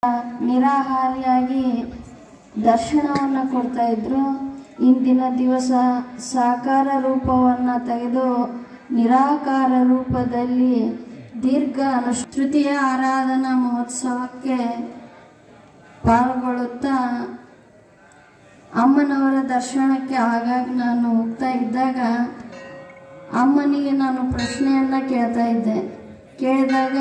ನಿರಾಹಾರಿಯಾಗಿ ದರ್ಶನವನ್ನು ಕೊಡ್ತಾ ಇದ್ರು ಇಂದಿನ ದಿವಸ ಸಾಕಾರ ರೂಪವನ್ನು ತೆಗೆದು ನಿರಾಕಾರ ರೂಪದಲ್ಲಿ ದೀರ್ಘ ಅನುಶ್ರುತಿಯ ಆರಾಧನಾ ಮಹೋತ್ಸವಕ್ಕೆ ಪಾಲ್ಗೊಳ್ಳುತ್ತಾ ಅಮ್ಮನವರ ದರ್ಶನಕ್ಕೆ ಆಗಾಗ ನಾನು ಹೋಗ್ತಾ ಇದ್ದಾಗ ಅಮ್ಮನಿಗೆ ನಾನು ಪ್ರಶ್ನೆಯನ್ನು ಕೇಳ್ತಾ ಇದ್ದೆ ಕೇಳಿದಾಗ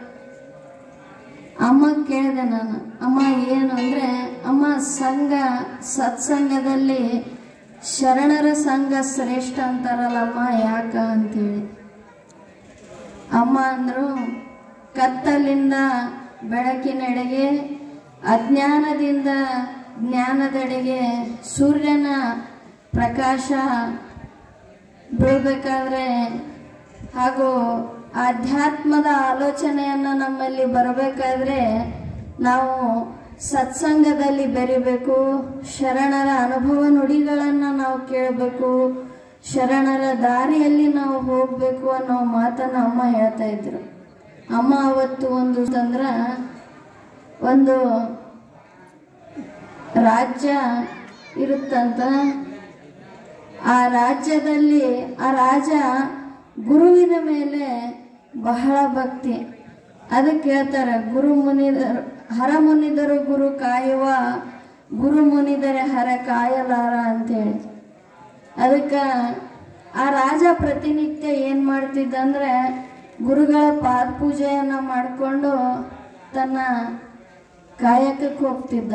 ಅಮ್ಮ ಕೇಳಿದೆ ನಾನು ಅಮ್ಮ ಏನು ಅಂದರೆ ಅಮ್ಮ ಸಂಘ ಸತ್ಸಂಗದಲ್ಲಿ ಶರಣರ ಸಂಘ ಶ್ರೇಷ್ಠ ಅಂತಾರಲ್ಲಮ್ಮ ಯಾಕ ಅಂತೇಳಿ ಅಮ್ಮ ಅಂದರು ಕತ್ತಲಿಂದ ಬೆಳಕಿನೆಡೆಗೆ ಅಜ್ಞಾನದಿಂದ ಜ್ಞಾನದೆಡೆಗೆ ಸೂರ್ಯನ ಪ್ರಕಾಶ ಬೀಳಬೇಕಾದ್ರೆ ಹಾಗೂ ಆಧ್ಯಾತ್ಮದ ಆಲೋಚನೆಯನ್ನು ನಮ್ಮಲ್ಲಿ ಬರಬೇಕಾದ್ರೆ ನಾವು ಸತ್ಸಂಗದಲ್ಲಿ ಬೆರಿಬೇಕು ಶರಣರ ಅನುಭವ ನುಡಿಗಳನ್ನು ನಾವು ಕೇಳಬೇಕು ಶರಣರ ದಾರಿಯಲ್ಲಿ ನಾವು ಹೋಗಬೇಕು ಅನ್ನೋ ಮಾತನ್ನು ಅಮ್ಮ ಹೇಳ್ತಾ ಇದ್ರು ಅಮ್ಮ ಅವತ್ತು ಒಂದು ತಂದ್ರ ಒಂದು ರಾಜ್ಯ ಇರುತ್ತಂತ ಆ ರಾಜ್ಯದಲ್ಲಿ ಆ ರಾಜ ಗುರುವಿನ ಮೇಲೆ ಬಹಳ ಭಕ್ತಿ ಅದಕ್ಕೆ ಹೇಳ್ತಾರೆ ಗುರು ಮುನಿದರು ಹರ ಮುನಿದರು ಗುರು ಕಾಯುವ ಗುರು ಮುನಿದರೆ ಹರ ಕಾಯಲಾರ ಅಂತೇಳಿ ಅದಕ್ಕೆ ಆ ರಾಜ ಪ್ರತಿನಿತ್ಯ ಏನು ಮಾಡ್ತಿದ್ದ ಅಂದರೆ ಗುರುಗಳ ಪಾದ ಪೂಜೆಯನ್ನು ಮಾಡಿಕೊಂಡು ತನ್ನ ಕಾಯಕಕ್ಕೆ ಹೋಗ್ತಿದ್ದ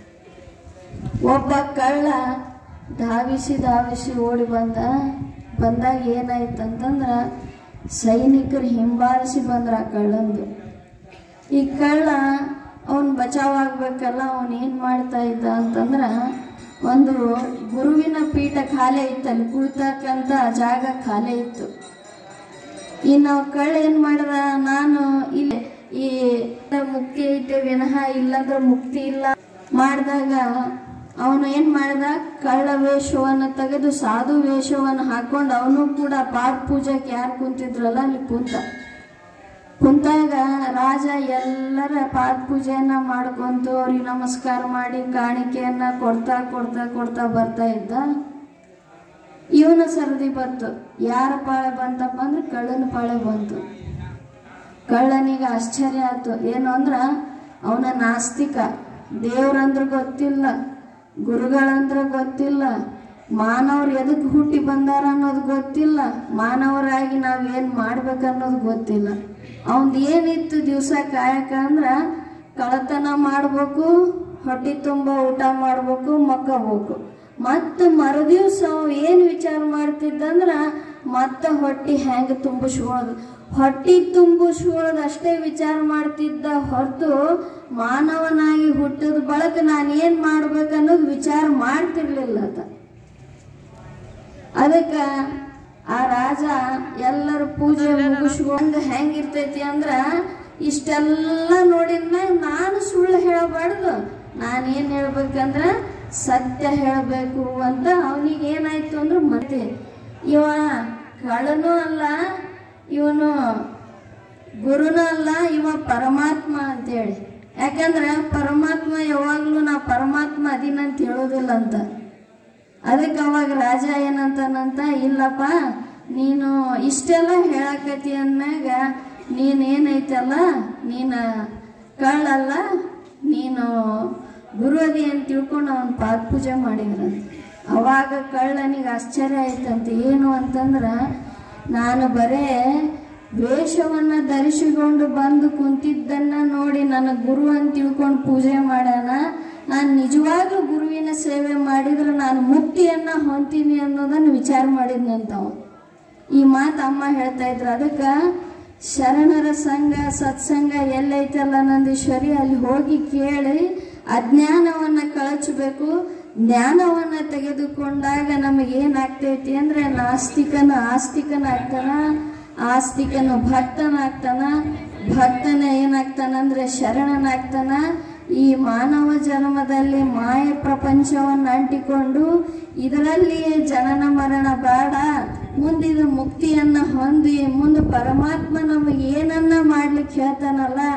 ಒಬ್ಬ ಕಳ್ಳ ಧಾವಿಸಿ ಧಾವಿಸಿ ಓಡಿ ಬಂದ ಬಂದಾಗ ಏನಾಯ್ತಂತಂದ್ರೆ ಸೈನಿಕರು ಹಿಂಬಾಲಿಸಿ ಬಂದ್ರ ಆ ಕಳ್ಳಂದು ಈ ಕಳ್ಳ ಅವನು ಬಚಾವಾಗಬೇಕಲ್ಲ ಅವನು ಏನು ಮಾಡ್ತಾ ಇದ್ದ ಅಂತಂದ್ರೆ ಒಂದು ಗುರುವಿನ ಪೀಠ ಖಾಲಿ ಇತ್ತಲ್ಲಿ ಕುಳಿತಕ್ಕಂಥ ಜಾಗ ಖಾಲಿ ಇತ್ತು ಇನ್ನು ಕಳ್ಳ ಏನು ಮಾಡಿದ ನಾನು ಇಲ್ಲಿ ಈ ಮುಕ್ತಿ ಐತೆ ವಿನಃ ಇಲ್ಲಂದ್ರೆ ಮುಕ್ತಿ ಇಲ್ಲ ಮಾಡಿದಾಗ ಅವನು ಏನು ಮಾಡಿದ ಕಳ್ಳ ವೇಷವನ್ನು ತೆಗೆದು ಸಾಧು ವೇಷವನ್ನು ಹಾಕೊಂಡು ಅವನು ಕೂಡ ಪಾದ ಪೂಜೆಗೆ ಯಾರು ಕುಂತಿದ್ರಲ್ಲ ಅಲ್ಲಿ ಕುಂತ ಕುಂತಾಗ ರಾಜ ಎಲ್ಲರ ಪಾದ ಪೂಜೆಯನ್ನ ಮಾಡ್ಕೊಂತು ಅವ್ರಿಗೆ ನಮಸ್ಕಾರ ಮಾಡಿ ಕಾಣಿಕೆಯನ್ನ ಕೊಡ್ತಾ ಕೊಡ್ತಾ ಕೊಡ್ತಾ ಬರ್ತಾ ಇದ್ದ ಇವನ ಸರದಿ ಬಂತು ಯಾರ ಪಾಳೆ ಬಂತಪ್ಪ ಅಂದ್ರೆ ಕಳ್ಳನ ಪಾಳೆ ಬಂತು ಕಳ್ಳನಿಗೆ ಆಶ್ಚರ್ಯ ಆಯ್ತು ಏನು ಅಂದ್ರ ಅವನ ನಾಸ್ತಿಕ ದೇವ್ರಂದ್ರ ಗೊತ್ತಿಲ್ಲ ಗುರುಗಳಂದ್ರ ಗೊತ್ತಿಲ್ಲ ಮಾನವ್ರು ಎದಕ್ಕೆ ಹುಟ್ಟಿ ಬಂದಾರ ಅನ್ನೋದು ಗೊತ್ತಿಲ್ಲ ಮಾನವರಾಗಿ ನಾವು ಏನು ಮಾಡ್ಬೇಕನ್ನೋದು ಗೊತ್ತಿಲ್ಲ ಅವಂದು ಏನಿತ್ತು ದಿವಸ ಕಾಯಕ ಅಂದ್ರ ಕಳತನ ಮಾಡ್ಬೇಕು ಹೊಟ್ಟೆ ತುಂಬ ಊಟ ಮಾಡ್ಬೇಕು ಮಕ್ಕೋಬೇಕು ಮತ್ತು ಮರುದಿವ್ಸ ಅವ ಏನು ವಿಚಾರ ಮಾಡ್ತಿದ್ದಂದ್ರ ಮತ್ತೆ ಹೊಟ್ಟಿ ಹೆಂಗೆ ತುಂಬಿಸ್ಕೊಳ್ಳೋದು ಹೊಟ್ಟಿ ತುಂಬಿಸ್ಕೊಳ್ಳೋದು ಅಷ್ಟೇ ವಿಚಾರ ಮಾಡ್ತಿದ್ದ ಹೊರತು ಮಾನವನಾಗಿ ಹುಟ್ಟಿದ ಬಳಕ ನಾನು ಏನು ಮಾಡ್ಬೇಕನ್ನೋದು ವಿಚಾರ ಮಾಡ್ತಿರ್ಲಿಲ್ಲ ಆತ ಅದಕ್ಕೆ ಆ ರಾಜ ಎಲ್ಲರ ಪೂಜೆ ಮುಗಿಸ್ಕೊಂಡು ಹೆಂಗಿರ್ತೈತಿ ಅಂದ್ರ ಇಷ್ಟೆಲ್ಲ ನೋಡಿದ ನಾನು ಸುಳ್ಳು ಹೇಳಬಾರ್ದು ನಾನೇನು ಹೇಳ್ಬೇಕಂದ್ರ ಸತ್ಯ ಹೇಳಬೇಕು ಅಂತ ಅವನಿಗೆ ಏನಾಯ್ತು ಅಂದ್ರೆ ಮತ್ತೆ ಇವ ಕಳ್ಳನೂ ಅಲ್ಲ ಇವನು ಗುರುನೂ ಅಲ್ಲ ಇವ ಪರಮಾತ್ಮ ಅಂತೇಳಿ ಯಾಕಂದ್ರೆ ಪರಮಾತ್ಮ ಯಾವಾಗ್ಲೂ ನಾ ಪರಮಾತ್ಮ ಅದೀನಂತ ಹೇಳೋದಿಲ್ಲ ಅಂತ ಅದಕ್ಕೆ ಅವಾಗ ರಾಜ ಏನಂತಾನಂತ ಇಲ್ಲಪ್ಪ ನೀನು ಇಷ್ಟೆಲ್ಲ ಹೇಳಕತಿ ಅಂದ್ಮ್ಯಾಗ ನೀನೇನೈತಲ್ಲ ನೀನು ಕಳ್ಳಲ್ಲ ನೀನು ಗುರು ಅದಿ ಅಂತ ತಿಳ್ಕೊಂಡು ಅವನ ಪಾದ ಪೂಜೆ ಮಾಡಿದ್ರಂತ ಅವಾಗ ಕಳ್ಳನಿಗೆ ಆಶ್ಚರ್ಯ ಆಯ್ತಂತೆ ಏನು ಅಂತಂದ್ರೆ ನಾನು ಬರೇ ವೇಷವನ್ನು ಧರಿಸಿಕೊಂಡು ಬಂದು ಕುಂತಿದ್ದನ್ನ ನೋಡಿ ನನ್ನ ಗುರು ಅಂತ ತಿಳ್ಕೊಂಡು ಪೂಜೆ ಮಾಡ್ಯಾನ ನಾನು ನಿಜವಾಗ್ಲೂ ಗುರುವಿನ ಸೇವೆ ಮಾಡಿದ್ರೆ ನಾನು ಮುಕ್ತಿಯನ್ನ ಹೊಂತೀನಿ ಅನ್ನೋದನ್ನು ವಿಚಾರ ಮಾಡಿದ್ನಂತವ ಈ ಮಾತು ಅಮ್ಮ ಹೇಳ್ತಾ ಇದ್ರು ಅದಕ್ಕೆ ಶರಣರ ಸಂಘ ಸತ್ಸಂಗ ಎಲ್ಲೈತಲ್ಲ ನಂದೀಶ್ವರಿ ಅಲ್ಲಿ ಹೋಗಿ ಕೇಳಿ ಅಜ್ಞಾನವನ್ನ ಕಳಚಬೇಕು ಜ್ಞಾನವನ್ನ ತೆಗೆದುಕೊಂಡಾಗ ನಮಗೆ ಏನಾಗ್ತೈತಿ ಅಂದ್ರೆ ನಾಸ್ತಿಕನ ಆಸ್ತಿಕನಾಗ್ತಾನ ಆಸ್ತಿಕನು ಭಕ್ತನಾಗ್ತಾನ ಭಕ್ತನ ಏನಾಗ್ತಾನಂದ್ರೆ ಶರಣನಾಗ್ತಾನ ಈ ಮಾನವ ಜನ್ಮದಲ್ಲಿ ಮಾಯ ಪ್ರಪಂಚವನ್ನು ಅಂಟಿಕೊಂಡು ಇದರಲ್ಲಿಯೇ ಜನನ ಮರಣ ಬೇಡ ಮುಂದಿನ ಮುಕ್ತಿಯನ್ನ ಹೊಂದಿ ಮುಂದೆ ಪರಮಾತ್ಮ ನಮಗೆ ಏನನ್ನ ಮಾಡ್ಲಿಕ್ಕೆ ಹೇಳ್ತಾನಲ್ಲ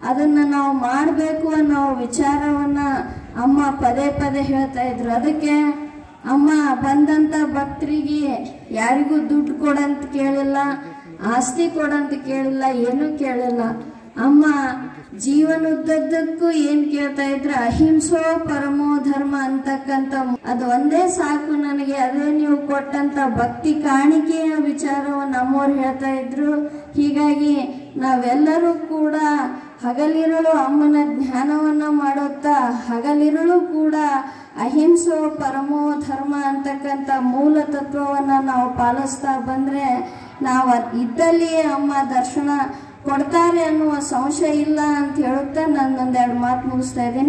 ಅದನ್ನು ನಾವು ಮಾಡಬೇಕು ಅನ್ನೋ ವಿಚಾರವನ್ನು ಅಮ್ಮ ಪದೇ ಪದೇ ಹೇಳ್ತಾ ಇದ್ರು ಅದಕ್ಕೆ ಅಮ್ಮ ಬಂದಂಥ ಭಕ್ತರಿಗೆ ಯಾರಿಗೂ ದುಡ್ಡು ಕೊಡಂತ ಕೇಳಿಲ್ಲ ಆಸ್ತಿ ಕೊಡಂತ ಕೇಳಿಲ್ಲ ಏನೂ ಕೇಳಿಲ್ಲ ಅಮ್ಮ ಜೀವನದುದ್ದಕ್ಕೂ ಏನ್ ಕೇಳ್ತಾ ಇದ್ರ ಅಹಿಂಸೋ ಪರಮೋ ಧರ್ಮ ಅಂತಕ್ಕಂಥ ಅದು ಒಂದೇ ಸಾಕು ನನಗೆ ಅದೇ ನೀವು ಕೊಟ್ಟಂತ ಭಕ್ತಿ ಕಾಣಿಕೆಯ ವಿಚಾರವನ್ನು ನಮ್ಮವ್ರು ಹೇಳ್ತಾ ಇದ್ರು ಹೀಗಾಗಿ ನಾವೆಲ್ಲರೂ ಕೂಡ ಹಗಲಿರುಳು ಅಮ್ಮನ ಧ್ಯಾನವನ್ನ ಮಾಡುತ್ತಾ ಹಗಲಿರುಳು ಕೂಡ ಅಹಿಂಸೋ ಪರಮೋ ಧರ್ಮ ಅಂತಕ್ಕಂಥ ಮೂಲ ತತ್ವವನ್ನು ನಾವು ಪಾಲಿಸ್ತಾ ಬಂದರೆ ನಾವು ಇದ್ದಲ್ಲಿಯೇ ಅಮ್ಮ ದರ್ಶನ ಕೊಡ್ತಾರೆ ಅನ್ನುವ ಸಂಶಯ ಇಲ್ಲ ಅಂತ ಹೇಳುತ್ತಾ ನಾನು ಒಂದೆರಡು ಮಾತು ಮುಗಿಸ್ತಾ ಇದ್ದೀನಿ